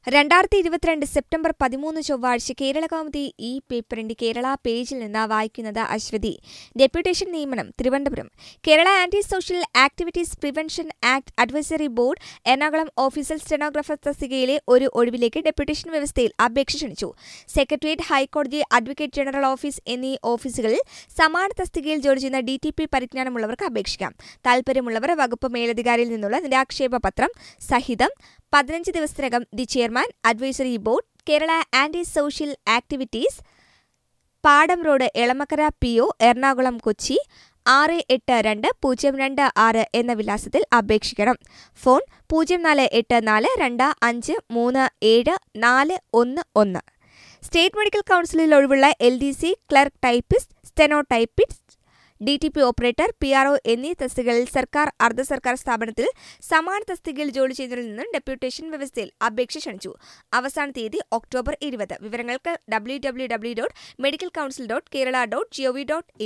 രണ്ടായിരത്തി ഇരുപത്തിരണ്ട് സെപ്റ്റംബർ പതിമൂന്ന് ചൊവ്വാഴ്ച കേരളകൗമുദി ഈ പേപ്പറിന്റെ കേരള പേജിൽ നിന്ന് വായിക്കുന്നത് അശ്വതി ഡെപ്യൂട്ടേഷൻ നിയമനം Thiruvananthapuram Kerala anti social activities prevention act advisory board Ernakulam ഓഫീസിൽ സ്റ്റെനോഗ്രാഫർ തസ്തികയിലെ ഒരു ഒഴിവിലേക്ക് ഡെപ്യൂട്ടേഷൻ വ്യവസ്ഥയിൽ അപേക്ഷ ക്ഷണിച്ചു സെക്രട്ടേറിയറ്റ് ഹൈക്കോടതി അഡ്വക്കേറ്റ് ജനറൽ ഓഫീസ് എന്നീ ഓഫീസുകളിൽ സമാന തസ്തികയിൽ ജോലി ചെയ്യുന്ന ഡി ടി പി പരിജ്ഞാനമുള്ളവർക്ക് അപേക്ഷിക്കാം താൽപര്യമുള്ളവർ വകുപ്പ് മേലധികാരിയിൽ നിന്നുള്ള നിരാക്ഷേപ പത്രം സഹിതം പതിനഞ്ച് ദിവസത്തിനകം the chairman advisory board Kerala anti social activities പാടം road Elamakkara P O Ernakulam Kochi ആറ് എട്ട് രണ്ട് പൂജ്യം രണ്ട് ആറ് എന്ന വിലാസത്തിൽ അപേക്ഷിക്കണം ഫോൺ പൂജ്യം നാല് എട്ട് നാല് രണ്ട് അഞ്ച് മൂന്ന് ഏഴ് നാല് ഒന്ന് ഒന്ന് സ്റ്റേറ്റ് മെഡിക്കൽ കൗൺസിലിൽ ഒഴിവുള്ള L D C clerk typist steno typist D T P operator P R O എന്നീ തസ്തികകളിൽ സർക്കാർ അർദ്ധ സർക്കാർ സ്ഥാപനത്തിൽ സമാന തസ്തികയിൽ ജോലി ചെയ്യുന്നതിൽ നിന്നും ഡെപ്യൂട്ടേഷൻ വ്യവസ്ഥയിൽ അപേക്ഷ ക്ഷണിച്ചു അവസാന തീയതി ഒക്ടോബർ ഇരുപത് വിവരങ്ങൾക്ക് W W W dot medical council dot Kerala dot G O V dot